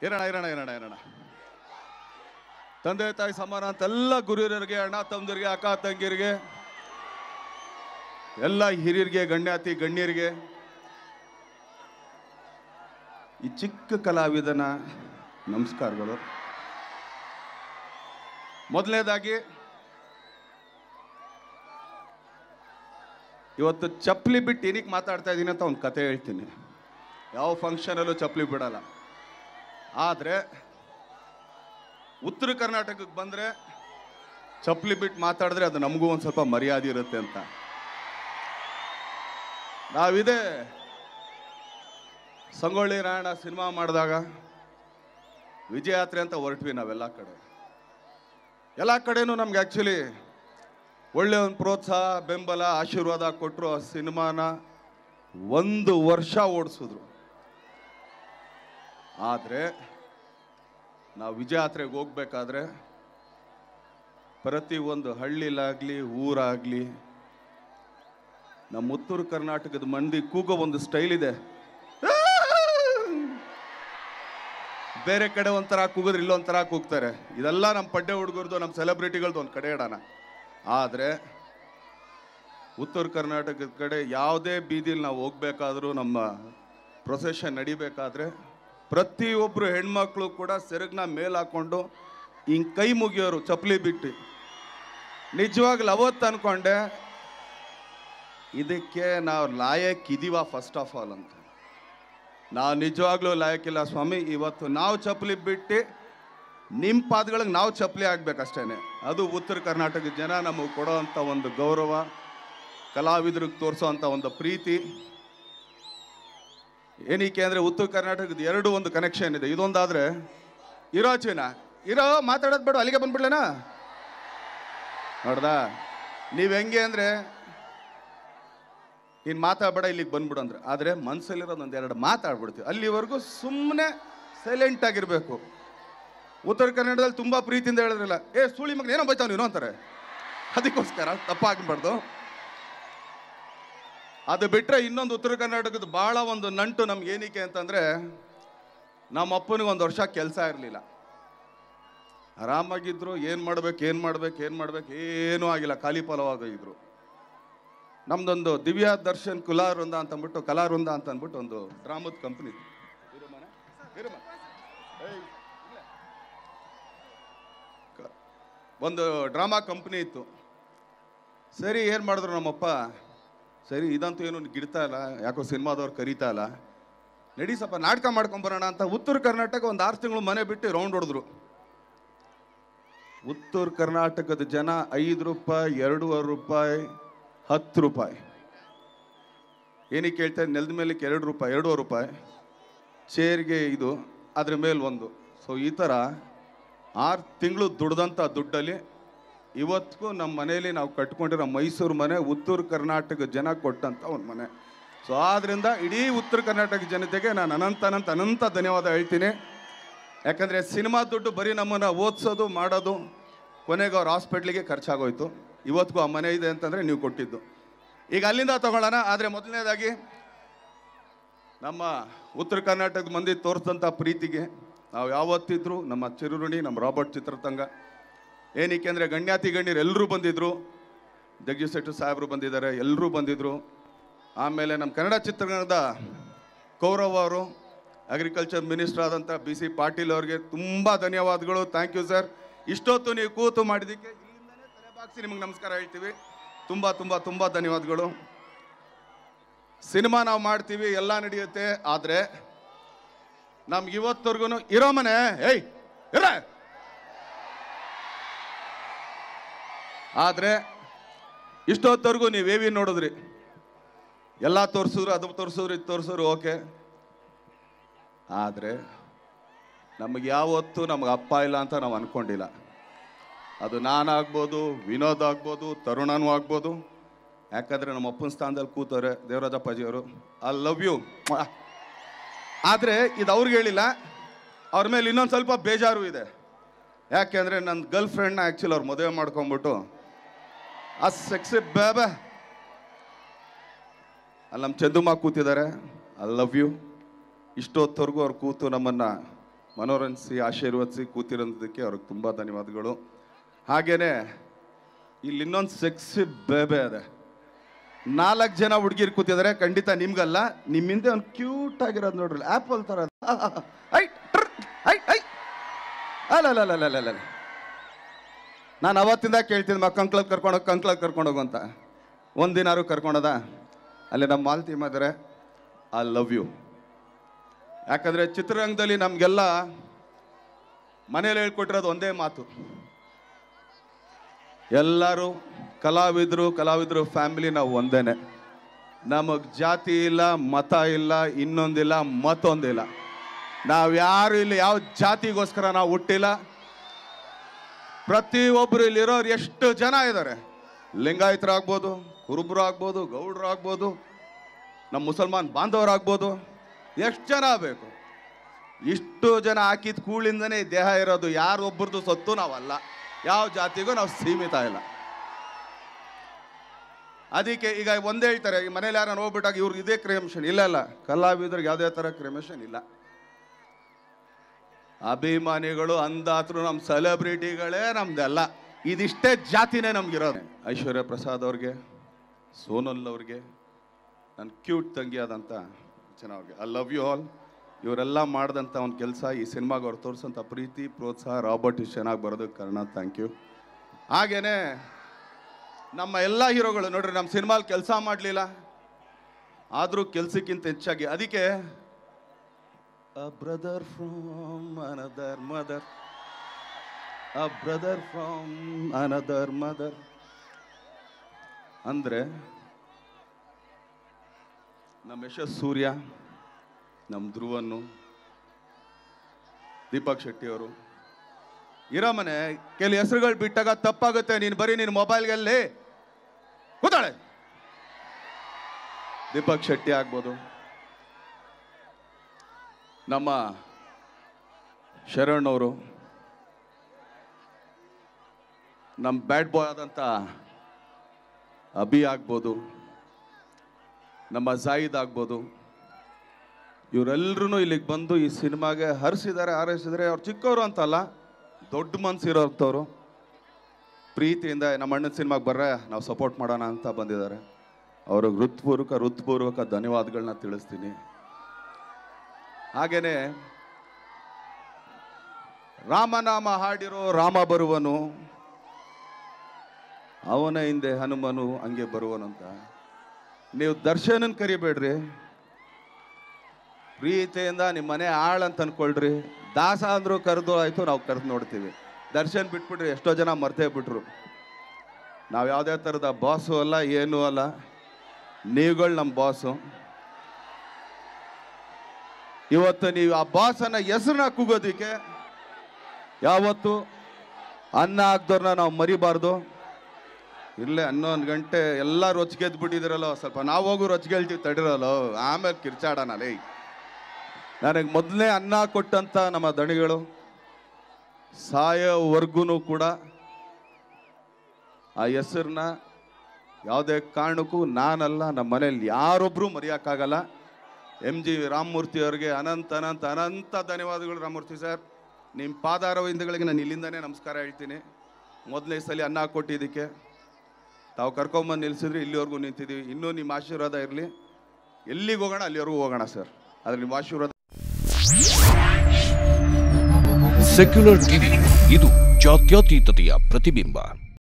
ಇರೋಣ ಇರೋಣ ಇರೋಣ ಇರೋಣ ತಂದೆ ತಾಯಿ ಸಮಾನ ಅಂತ ಎಲ್ಲ ಗುರುಹಿರಿಯರಿಗೆ ಅಣ್ಣ ತಮ್ಮದಿರಿಗೆ ಅಕ್ಕ ತಂಗಿಯರಿಗೆ ಎಲ್ಲ ಹಿರಿಯರಿಗೆ ಗಣ್ಯಾತಿ ಗಣ್ಯರಿಗೆ ಈ ಚಿಕ್ಕ ಕಲಾವಿದನ ನಮಸ್ಕಾರಗಳು ಮೊದಲನೇದಾಗಿ ಇವತ್ತು ಚಪ್ಪಲಿ ಬಿಟ್ಟು ಏನಕ್ಕೆ ಮಾತಾಡ್ತಾ ಇದ್ದೀನಿ ಅಂತ ಒಂದು ಕತೆ ಹೇಳ್ತೀನಿ ಯಾವ ಫಂಕ್ಷನಲ್ಲೂ ಚಪ್ಪಲಿ ಬಿಡಲ್ಲ ಆದರೆ ಉತ್ತರ ಕರ್ನಾಟಕಕ್ಕೆ ಬಂದರೆ ಚಪ್ಪಲಿ ಬಿಟ್ಟು ಮಾತಾಡಿದ್ರೆ ಅದು ನಮಗೂ ಒಂದು ಸ್ವಲ್ಪ ಮರ್ಯಾದೆ ಇರುತ್ತೆ ಅಂತ ನಾವಿದೆ ಸಂಗೊಳ್ಳಿ ರಾಯಣ್ಣ ಸಿನಿಮಾ ಮಾಡಿದಾಗ ವಿಜಯಯಾತ್ರೆ ಅಂತ ಹೊರಟ್ವಿ ನಾವೆಲ್ಲ ಕಡೆ ಎಲ್ಲ ಕಡೆನೂ ನಮ್ಗೆ ಆ್ಯಕ್ಚುಲಿ ಒಳ್ಳೆ ಒಂದು ಪ್ರೋತ್ಸಾಹ ಬೆಂಬಲ ಆಶೀರ್ವಾದ ಕೊಟ್ಟರು ಆ ಸಿನಿಮಾನ ಒಂದು ವರ್ಷ ಓಡಿಸಿದ್ರು ಆದರೆ ನಾವು ವಿಜಯಯಾತ್ರೆಗೆ ಹೋಗ್ಬೇಕಾದ್ರೆ ಪ್ರತಿ ಒಂದು ಹಳ್ಳಿಲಾಗಲಿ ಊರಾಗಲಿ ನಮ್ಮ ಉತ್ತರ ಕರ್ನಾಟಕದ ಮಂದಿ ಕೂಗೋ ಒಂದು ಸ್ಟೈಲ್ ಇದೆ ಬೇರೆ ಕಡೆ ಒಂಥರ ಕೂಗಿದ್ರೆ ಇಲ್ಲೊಂಥರ ಕೂಗ್ತಾರೆ ಇದೆಲ್ಲ ನಮ್ಮ ಪಡ್ಡೆ ಹುಡುಗರದು ನಮ್ಮ ಸೆಲೆಬ್ರಿಟಿಗಳದ್ದು ಒಂದು ಕಡೆ ಇಡೋಣ ಆದರೆ ಉತ್ತರ ಕರ್ನಾಟಕದ ಕಡೆ ಯಾವುದೇ ಬೀದಿಲಿ ನಾವು ಹೋಗ್ಬೇಕಾದ್ರೂ ನಮ್ಮ ಪ್ರೊಸೆಷನ್ ನಡಿಬೇಕಾದ್ರೆ ಪ್ರತಿಯೊಬ್ಬರು ಹೆಣ್ಮಕ್ಳು ಕೂಡ ಸೆರಗನ್ನ ಮೇಲ್ ಹಾಕೊಂಡು ಹಿಂಗೆ ಕೈ ಮುಗಿಯೋರು ಚಪ್ಪಲಿ ಬಿಟ್ಟು ನಿಜವಾಗ್ಲೂ ಅವತ್ತು ಅನ್ಕೊಂಡೆ ಇದಕ್ಕೆ ನಾವು ಲಾಯಕ್ ಇದೀವ ಫಸ್ಟ್ ಆಫ್ ಆಲ್ ಅಂತ ನಾವು ನಿಜವಾಗ್ಲೂ ಲಾಯಕ್ಕಿಲ್ಲ ಸ್ವಾಮಿ ಇವತ್ತು ನಾವು ಚಪ್ಪಲಿ ಬಿಟ್ಟು ನಿಮ್ಮ ಪಾದಗಳಿಗೆ ನಾವು ಚಪ್ಪಲಿ ಆಗ್ಬೇಕಷ್ಟೇ ಅದು ಉತ್ತರ ಕರ್ನಾಟಕದ ಜನ ನಮಗೆ ಕೊಡೋವಂಥ ಒಂದು ಗೌರವ ಕಲಾವಿದ್ರಿಗೆ ತೋರಿಸೋವಂಥ ಒಂದು ಪ್ರೀತಿ ಏನಕ್ಕೆ ಅಂದರೆ ಉತ್ತರ ಕರ್ನಾಟಕದ ಎರಡು ಒಂದು ಕನೆಕ್ಷನ್ ಇದೆ ಇದೊಂದಾದರೆ ಇರೋ ಚೀನ ಇರೋ ಮಾತಾಡೋದು ಬೇಡ ಅಲ್ಲಿಗೆ ಬಂದ್ಬಿಡ್ಲೇನಾ ನೋಡ್ದಾ ನೀವು ಹೆಂಗೆ ಅಂದರೆ ಇನ್ನು ಮಾತಾಡಬೇಡ ಇಲ್ಲಿಗೆ ಬಂದ್ಬಿಡು ಅಂದ್ರೆ ಆದರೆ ಮನಸ್ಸಲ್ಲಿರೋದು ಒಂದೆರಡು ಮಾತಾಡ್ಬಿಡ್ತೀವಿ ಅಲ್ಲಿವರೆಗೂ ಸುಮ್ಮನೆ ಸೈಲೆಂಟ್ ಆಗಿರಬೇಕು ಉತ್ತರ ಕನ್ನಡದಲ್ಲಿ ತುಂಬ ಪ್ರೀತಿಯಿಂದ ಹೇಳಿದ್ರಲ್ಲ ಏ ಸುಳಿ ಮಗನ ಏನೋ ಬೈತಾವ್ ನೀನು ಅಂತಾರೆ ಅದಕ್ಕೋಸ್ಕರ ತಪ್ಪಾಗಬಾರ್ದು ಅದು ಬಿಟ್ಟರೆ ಇನ್ನೊಂದು ಉತ್ತರ ಕರ್ನಾಟಕದ ಭಾಳ ಒಂದು ನಂಟು ನಮ್ಗೆ ಏನಕ್ಕೆ ಅಂತಂದರೆ ನಮ್ಮ ಅಪ್ಪನಿಗೆ ಒಂದು ವರ್ಷ ಕೆಲಸ ಇರಲಿಲ್ಲ ಆರಾಮಾಗಿದ್ರು ಏನು ಮಾಡ್ಬೇಕು ಏನು ಮಾಡ್ಬೇಕು ಏನು ಮಾಡ್ಬೇಕು ಏನೂ ಆಗಿಲ್ಲ ಖಾಲಿ ಫಲವಾಗಿದ್ರು ನಮ್ದೊಂದು ದಿವ್ಯಾ ದರ್ಶನ್ ಕುಲಾವೃಂದ ಅಂತ ಅಂದ್ಬಿಟ್ಟು ಕಲಾವೃಂದ ಅಂತ ಅಂದ್ಬಿಟ್ಟು ಒಂದು ಡ್ರಾಮದ ಕಂಪ್ನಿ ಒಂದು ಡ್ರಾಮಾ ಕಂಪ್ನಿ ಇತ್ತು ಸರಿ ಏನು ಮಾಡಿದ್ರು ನಮ್ಮಪ್ಪ ಸರಿ ಇದಂತೂ ಏನು ಗಿಡ್ತಾ ಇಲ್ಲ ಯಾಕೋ ಸಿನಿಮಾದವ್ರು ಕರೀತಾ ಇಲ್ಲ ನಡಿ ಸ್ವಲ್ಪ ನಾಟಕ ಮಾಡ್ಕೊಂಬರೋಣ ಅಂತ ಉತ್ತರ ಕರ್ನಾಟಕ ಒಂದು ಆರು ತಿಂಗಳು ಮನೆ ಬಿಟ್ಟು ರೌಂಡ್ ಹೊಡೆದ್ರು ಉತ್ತರ ಕರ್ನಾಟಕದ ಜನ ಐದು ರೂಪಾಯಿ ಎರಡೂವರೆ ರೂಪಾಯಿ ಹತ್ತು ರೂಪಾಯಿ ಏನಕ್ಕೆ ಹೇಳ್ತಾರೆ ನೆಲದ ಮೇಲೆ ಎರಡು ರೂಪಾಯಿ ಎರಡೂವರೆ ರೂಪಾಯಿ ಚೇರ್ಗೆ ಇದು ಅದ್ರ ಮೇಲೆ ಒಂದು ಸೊ ಈ ಥರ ಆರು ತಿಂಗಳು ದುಡ್ದಂಥ ದುಡ್ಡಲ್ಲಿ ಇವತ್ತಿಗೂ ನಮ್ಮ ಮನೆಯಲ್ಲಿ ನಾವು ಕಟ್ಕೊಂಡಿರೋ ಮೈಸೂರು ಮನೆ ಉತ್ತರ ಕರ್ನಾಟಕ ಜನ ಕೊಟ್ಟಂಥ ಒಂದು ಮನೆ ಸೊ ಆದ್ದರಿಂದ ಇಡೀ ಉತ್ತರ ಕರ್ನಾಟಕ ಜನತೆಗೆ ನಾನು ಅನಂತ ಅನಂತ ಅನಂತ ಧನ್ಯವಾದ ಹೇಳ್ತೀನಿ ಯಾಕಂದರೆ ಸಿನಿಮಾ ದುಡ್ಡು ಬರೀ ನಮ್ಮನ್ನು ಓದಿಸೋದು ಮಾಡೋದು ಕೊನೆಗೆ ಅವ್ರ ಹಾಸ್ಪಿಟ್ಲಿಗೆ ಖರ್ಚಾಗೋಯ್ತು ಇವತ್ತಿಗೂ ಆ ಮನೆ ಇದೆ ಅಂತಂದರೆ ನೀವು ಕೊಟ್ಟಿದ್ದು ಈಗ ಅಲ್ಲಿಂದ ತಗೊಳ್ಳೋಣ ಆದರೆ ಮೊದಲನೇದಾಗಿ ನಮ್ಮ ಉತ್ತರ ಕರ್ನಾಟಕದ ಮಂದಿ ತೋರಿಸಿದಂಥ ಪ್ರೀತಿಗೆ ನಾವು ಯಾವತ್ತಿದ್ರು ನಮ್ಮ ಚಿರುರುಣಿ ನಮ್ಮ ರಾಬರ್ಟ್ ಚಿತ್ರತಂಗ ಏನಕ್ಕೆ ಅಂದರೆ ಗಣ್ಯಾತಿ ಗಣ್ಯರು ಎಲ್ಲರೂ ಬಂದಿದ್ದರು ಜಗದೀಶ್ ಶೆಟ್ಟಿ ಸಾಹೇಬರು ಬಂದಿದ್ದಾರೆ ಎಲ್ಲರೂ ಬಂದಿದ್ದರು ಆಮೇಲೆ ನಮ್ಮ ಕನ್ನಡ ಚಿತ್ರರಂಗದ ಕೌರವ್ ಅವರು ಅಗ್ರಿಕಲ್ಚರ್ ಮಿನಿಸ್ಟರ್ ಆದಂಥ ಬಿ ಸಿ ಪಾಟೀಲ್ ಅವರಿಗೆ ತುಂಬ ಧನ್ಯವಾದಗಳು ಥ್ಯಾಂಕ್ ಯು ಸರ್ ಇಷ್ಟೊತ್ತು ನೀವು ಕೂತು ಮಾಡಿದ್ದಕ್ಕೆ ಇಲ್ಲಿಂದನೇ ತಲೆ ಬಾಗಿಸಿ ನಿಮಗೆ ನಮಸ್ಕಾರ ಹೇಳ್ತೀವಿ ತುಂಬ ತುಂಬ ತುಂಬ ಧನ್ಯವಾದಗಳು ಸಿನಿಮಾ ನಾವು ಮಾಡ್ತೀವಿ ಎಲ್ಲ ನಡೆಯುತ್ತೆ ಆದರೆ ನಮ್ಗೆ ಇವತ್ತವರೆಗೂ ಇರೋ ಮನೆ ಏಯ್ ಇರ ಆದರೆ ಇಷ್ಟೊತ್ತವರೆಗೂ ನೀವು ಏವಿ ನೋಡಿದ್ರಿ ಎಲ್ಲ ತೋರಿಸಿದ್ರು ಅದು ತೋರಿಸಿದ್ರು ಇದು ತೋರಿಸಿದ್ರು ಓಕೆ ಆದರೆ ನಮಗೆ ಯಾವತ್ತೂ ನಮಗೆ ಅಪ್ಪ ಇಲ್ಲ ಅಂತ ನಾವು ಅನ್ಕೊಂಡಿಲ್ಲ ಅದು ನಾನಾಗ್ಬೋದು ವಿನೋದ್ ಆಗ್ಬೋದು ತರುಣನೂ ಆಗ್ಬೋದು ಯಾಕಂದರೆ ನಮ್ಮ ಅಪ್ಪನ ಸ್ಥಾನದಲ್ಲಿ ಕೂತವ್ರೆ ದೇವರಾಜಪ್ಪಾಜಿಯವರು ಐ ಲವ್ ಯು ಆದರೆ ಇದು ಅವ್ರಿಗೆ ಹೇಳಿಲ್ಲ ಅವ್ರ ಮೇಲೆ ಇನ್ನೊಂದು ಸ್ವಲ್ಪ ಬೇಜಾರು ಇದೆ ಯಾಕೆಂದರೆ ನನ್ನ ಗರ್ಲ್ ಫ್ರೆಂಡ್ನ ಆ್ಯಕ್ಚುಲಿ ಅವ್ರು ಮದುವೆ ಮಾಡ್ಕೊಂಬಿಟ್ಟು ಆ ಸೆಕ್ಸಿ ಬೇಬೆ ಅಲ್ಲಿ ನಮ್ಮ ಚಂದುಮ್ಮ ಕೂತಿದ್ದಾರೆ ಐ ಲವ್ ಯು ಇಷ್ಟೊತ್ತವರೆಗೂ ಅವ್ರು ಕೂತು ನಮ್ಮನ್ನು ಮನೋರಂಜಿಸಿ ಆಶೀರ್ವದಿಸಿ ಕೂತಿರೋದಕ್ಕೆ ಅವ್ರಿಗೆ ತುಂಬ ಧನ್ಯವಾದಗಳು ಹಾಗೇನೆ ಇಲ್ಲಿ ಇನ್ನೊಂದು ಸೆಕ್ಸಿ ಬೇಬೆ ಅದೆ ನಾಲ್ಕು ಜನ ಹುಡುಗಿರು ಕೂತಿದ್ದಾರೆ ಖಂಡಿತ ನಿಮ್ಗಲ್ಲ ನಿಮ್ಮ ಹಿಂದೆ ಒಂದು ಕ್ಯೂಟ್ ಆಗಿರೋದು ನೋಡ್ರಿ ಆ್ಯಪಲ್ ಥರ ಅದು. ಐ ಟ್ರ್, ಐ ಐ ಅಲ್ಲ ಅಲ್ಲ ಅಲ್ಲ ಅಲ್ಲ ಅಲ್ಲ ನಾನು ಅವತ್ತಿಂದ ಕೇಳ್ತೀನಿ ಮಾ ಕಂಕ್ಳಲ್ಲಿ ಕರ್ಕೊಂಡೋಗಿ ಕಂಕ್ಳಲ್ಲಿ ಕರ್ಕೊಂಡೋಗು ಅಂತ ಒಂದಿನಾರು ಕರ್ಕೊಂಡೋದ ಅಲ್ಲಿ ನಮ್ಮ ಮಾಲ್ತಿ ಮಾದರೆ ಐ ಲವ್ ಯು ಯಾಕಂದರೆ ಚಿತ್ರರಂಗದಲ್ಲಿ ನಮಗೆಲ್ಲ ಮನೇಲಿ ಹೇಳ್ಕೊಟ್ಟಿರೋದು ಒಂದೇ ಮಾತು ಎಲ್ಲರೂ ಕಲಾವಿದರು ಕಲಾವಿದರು ಫ್ಯಾಮಿಲಿ ನಾವು ಒಂದೇನೆ ನಮಗೆ ಜಾತಿ ಇಲ್ಲ ಮತ ಇಲ್ಲ ಇನ್ನೊಂದಿಲ್ಲ ಮತ್ತೊಂದಿಲ್ಲ ನಾವು ಯಾರು ಇಲ್ಲಿ ಯಾವ ಜಾತಿಗೋಸ್ಕರ ನಾವು ಹುಟ್ಟಿಲ್ಲ ಪ್ರತಿಯೊಬ್ಬರು ಇಲ್ಲಿರೋರು ಎಷ್ಟು ಜನ ಇದ್ದಾರೆ ಲಿಂಗಾಯತರಾಗ್ಬೋದು ಕುರುಬರು ಆಗ್ಬೋದು ಗೌಡ್ರು ಆಗ್ಬೋದು ನಮ್ಮ ಮುಸಲ್ಮಾನ್ ಬಾಂಧವರಾಗ್ಬೋದು ಎಷ್ಟು ಜನ ಬೇಕು ಇಷ್ಟು ಜನ ಹಾಕಿದ ಕೂಳಿಂದನೇ ಈ ದೇಹ ಇರೋದು ಯಾರೊಬ್ಬರದು ಸೊತ್ತು ನಾವಲ್ಲ ಯಾವ ಜಾತಿಗೂ ನಾವು ಸೀಮಿತ ಇಲ್ಲ ಅದಕ್ಕೆ ಈಗ ಒಂದೇ ಹೇಳ್ತಾರೆ ಈ ಮನೇಲಿ ಯಾರು ಹೋಗ್ಬಿಟ್ಟಾಗ ಇವ್ರಿಗೆ ಇದೇ ಕ್ರಿಮಿಷನ್ ಇಲ್ಲ ಇಲ್ಲ ಕಲಾವಿದ್ರಿಗೆ ಯಾವುದೇ ಥರ ಕ್ರಿಮಿಷನ್ ಇಲ್ಲ ಅಭಿಮಾನಿಗಳು ಅಂದಾತ್ರು ನಮ್ಮ ಸೆಲೆಬ್ರಿಟಿಗಳೇ ನಮ್ದೆಲ್ಲ ಇದಿಷ್ಟೇ ಜಾತಿನೇ ನಮ್ಗಿರೋದು ಐಶ್ವರ್ಯ ಪ್ರಸಾದ್ ಅವ್ರಿಗೆ ಸೋನಲ್ ಅವ್ರಿಗೆ ನನ್ನ ಕ್ಯೂಟ್ ತಂಗಿಯಾದಂಥ ಚೆನ್ನಾಗಿ ಐ ಲವ್ ಯು ಆಲ್ ಇವರೆಲ್ಲ ಮಾಡಿದಂಥ ಒಂದು ಕೆಲಸ ಈ ಸಿನಿಮಾಗೆ ಅವ್ರು ತೋರಿಸೋಂಥ ಪ್ರೀತಿ ಪ್ರೋತ್ಸಾಹ ರಾಬರ್ಟ್ ಇಷ್ಟು ಚೆನ್ನಾಗಿ ಬರೋದಕ್ಕೆ ಕಾರಣ ಥ್ಯಾಂಕ್ ಯು ಹಾಗೇನೆ ನಮ್ಮ ಎಲ್ಲ ಹೀರೋಗಳು ನೋಡ್ರಿ ನಮ್ಮ ಸಿನಿಮಾಲಿ ಕೆಲಸ ಮಾಡಲಿಲ್ಲ ಆದರೂ ಕೆಲಸಕ್ಕಿಂತ ಹೆಚ್ಚಾಗಿ ಅದಕ್ಕೆ a brother from another mother a brother from another mother ಅಂದರೆ ನಮ್ಮ ಯಶಸ್ ಸೂರ್ಯ ನಮ್ಮ ಧ್ರುವನ್ನು ದೀಪಕ್ ಶೆಟ್ಟಿ ಅವರು ಇರೋ ಮನೆ ಕೆಲ ಹೆಸರುಗಳು ಬಿಟ್ಟಾಗ ತಪ್ಪಾಗುತ್ತೆ ನೀನು ಬರೀ ನಿನ್ನ ಮೊಬೈಲ್ಗಲ್ಲಿ ಕೂತಾಳೆ ದೀಪಕ್ ಶೆಟ್ಟಿ ಆಗ್ಬೋದು ನಮ್ಮ ಶರಣ್ ಅವರು ನಮ್ಮ ಬ್ಯಾಡ್ ಬಾಯ್ ಆದಂಥ ಅಭಿ ಆಗ್ಬೋದು ನಮ್ಮ ಜಾಯಿದ್ ಆಗ್ಬೋದು ಇವರೆಲ್ಲರೂ ಇಲ್ಲಿಗೆ ಬಂದು ಈ ಸಿನಿಮಾಗೆ ಹರಿಸಿದ್ದಾರೆ ಹಾರೈಸಿದ್ದಾರೆ ಅವ್ರು ಚಿಕ್ಕವರು ಅಂತಲ್ಲ ದೊಡ್ಡ ಮನ್ಸಿರೋಂಥವ್ರು ಪ್ರೀತಿಯಿಂದ ನಮ್ಮ ಅಣ್ಣನ ಸಿನಿಮಾಗೆ ಬರ್ರೆ ನಾವು ಸಪೋರ್ಟ್ ಮಾಡೋಣ ಅಂತ ಬಂದಿದ್ದಾರೆ ಅವ್ರಿಗೆ ಹೃತ್ಪೂರ್ವಕ ಹೃತ್ಪೂರ್ವಕ ಧನ್ಯವಾದಗಳನ್ನ ತಿಳಿಸ್ತೀನಿ ಹಾಗೇನೆ ರಾಮನಾಮ ಹಾಡಿರೋ ರಾಮ ಬರುವನು ಅವನ ಹಿಂದೆ ಹನುಮನು ಹಂಗೆ ಬರುವನಂತ ನೀವು ದರ್ಶನನ್ ಕರಿಬೇಡ್ರಿ ಪ್ರೀತಿಯಿಂದ ನಿಮ್ಮ ಮನೆ ಆಳಂತ ಅನ್ಕೊಳ್ರಿ ದಾಸ ಅಂದ್ರು ಕರೆದು ಆಯ್ತು ನಾವು ಕರೆದು ನೋಡ್ತೀವಿ ದರ್ಶನ್ ಬಿಟ್ಬಿಟ್ರಿ ಎಷ್ಟೋ ಜನ ಮರ್ತೇ ಬಿಟ್ರು ನಾವು ಯಾವುದೇ ಥರದ ಬಾಸು ಅಲ್ಲ ಏನೂ ಅಲ್ಲ ನೀವುಗಳು ನಮ್ಮ ಬಾಸು ಇವತ್ತು ನೀವು ಆ ಬಾಸನ್ನ ಹೆಸರನ್ನ ಕೂಗೋದಿಕ್ಕೆ ಯಾವತ್ತು ಅನ್ನ ಹಾಕ್ದವ್ರನ್ನ ನಾವು ಮರಿಬಾರ್ದು ಇಲ್ಲೇ ಹನ್ನೊಂದು ಗಂಟೆ ಎಲ್ಲ ರೊಚ್ಗೆದ್ದು ಬಿಟ್ಟಿದಿರಲ್ಲ ಸ್ವಲ್ಪ ನಾವು ಹೋಗು ರೊಚ್ಗೆಳ್ತೀವಿ ತಡಿರಲ್ಲ ಆಮೇಲೆ ಕಿರ್ಚಾಡೋಣ ಲೇ ನನಗೆ ಮೊದಲನೇ ಅನ್ನ ಕೊಟ್ಟಂಥ ನಮ್ಮ ದಣಿಗಳು ಸಾಯೋವರೆಗೂ ಕೂಡ ಆ ಹೆಸರನ್ನ ಯಾವುದೇ ಕಾರಣಕ್ಕೂ ನಾನಲ್ಲ ನಮ್ಮ ಮನೇಲಿ ಯಾರೊಬ್ಬರೂ ಮರೆಯೋಕ್ಕಾಗಲ್ಲ ಎಮ್ ಜಿ ರಾಮಮೂರ್ತಿ ಅವರಿಗೆ ಅನಂತ ಅನಂತ ಅನಂತ ಧನ್ಯವಾದಗಳು ರಾಮಮೂರ್ತಿ ಸರ್ ನಿಮ್ಮ ಪಾದಾರವಿಂದಗಳಿಗೆ ನಾನು ಇಲ್ಲಿಂದನೇ ನಮಸ್ಕಾರ ಹೇಳ್ತೀನಿ ಮೊದಲನೇ ಸಲ ಅನ್ನ ಕೊಟ್ಟಿದ್ದಕ್ಕೆ ತಾವು ಕರ್ಕೊಂಬಂದು ನಿಲ್ಸಿದ್ರೆ ಇಲ್ಲಿವರೆಗೂ ನಿಂತಿದ್ದೀವಿ ಇನ್ನೂ ನಿಮ್ಮ ಆಶೀರ್ವಾದ ಇರಲಿ ಎಲ್ಲಿಗೆ ಹೋಗೋಣ ಅಲ್ಲಿವರೆಗೂ ಹೋಗೋಣ ಸರ್ ಆದರೆ ನಿಮ್ಮ ಆಶೀರ್ವಾದ ಸೆಕ್ಯುಲರ್ ಟಿವಿ ಇದು ಜಾತ್ಯತೀತತೆಯ ಪ್ರತಿಬಿಂಬ